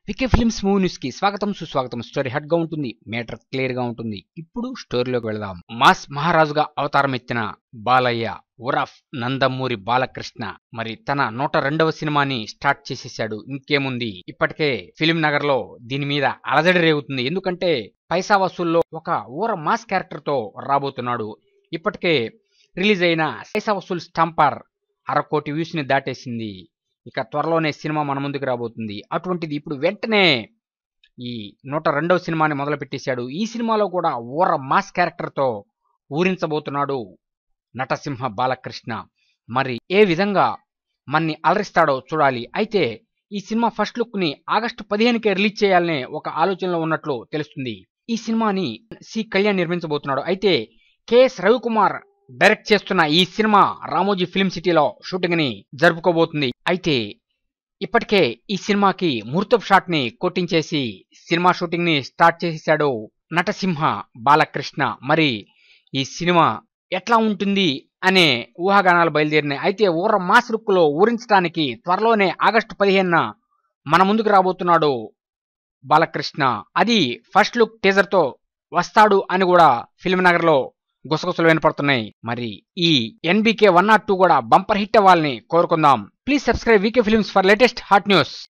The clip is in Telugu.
వికే ఫిల్మ్స్ మూవీ న్యూస్ కి స్వాగతం సుస్వాగతం స్టోరీ హట్ గా ఉంటుంది మేటర్ క్లియర్ గా ఉంటుంది ఇప్పుడు స్టోరీలోకి వెళదాం మాస్ మహారాజుగా అవతారం ఎత్తిన బాలయ్య ఉరఫ్ నందమూరి బాలకృష్ణ మరి తన నూట రెండవ సినిమాని స్టార్ట్ చేసేసాడు ఇంకేముంది ఇప్పటికే ఫిలిం నగర్ లో దీని మీద అలజడి రేగుతుంది ఎందుకంటే పైసా వసూల్లో ఒక ఊర మాస్ క్యారెక్టర్ తో రాబోతున్నాడు ఇప్పటికే రిలీజ్ అయిన పైసా వసూల్ స్టంపర్ అరకోటి వ్యూస్ ని దాటేసింది ఇక త్వరలోనే సినిమా మన ముందుకు రాబోతుంది అటువంటిది ఇప్పుడు వెంటనే ఈ నూట రెండవ సినిమాని మొదలు పెట్టేశాడు ఈ సినిమాలో కూడా ఊర మాస్ క్యారెక్టర్తో ఊరించబోతున్నాడు నటసింహ బాలకృష్ణ మరి ఏ విధంగా మన్ని అలరిస్తాడో చూడాలి అయితే ఈ సినిమా ఫస్ట్ లుక్ ని ఆగస్టు పదిహేనుకే రిలీజ్ చేయాలనే ఒక ఆలోచనలో ఉన్నట్లు తెలుస్తుంది ఈ సినిమాని సి కళ్యాణ్ నిర్మించబోతున్నాడు అయితే కెఎస్ రవికుమార్ డైరెక్ట్ చేస్తున్న ఈ సినిమా రామోజీ ఫిల్మ్ సిటీలో షూటింగ్ ని జరుపుకోబోతుంది అయితే ఇప్పటికే ఈ సినిమాకి ముహూర్తపు షాట్ ని కొట్టించేసి సినిమా షూటింగ్ ని స్టార్ట్ చేసేశాడు నటసింహ బాలకృష్ణ మరి ఈ సినిమా ఎట్లా ఉంటుంది అనే ఊహాగానాలు బయలుదేరినాయి అయితే ఊర మాస్ లుక్ లో ఊరించడానికి త్వరలోనే ఆగస్టు పదిహేనున మన ముందుకు రాబోతున్నాడు బాలకృష్ణ అది ఫస్ట్ లుక్ టీజర్ తో వస్తాడు అని కూడా ఫిల్మ్ నగర్ లో గుసగుసలు వినపడుతున్నాయి మరి ఈ ఎన్బికే వన్ నాట్ టూ కూడా బంపర్ హిట్ అవ్వాలని కోరుకుందాం please subscribe VK films for latest hot news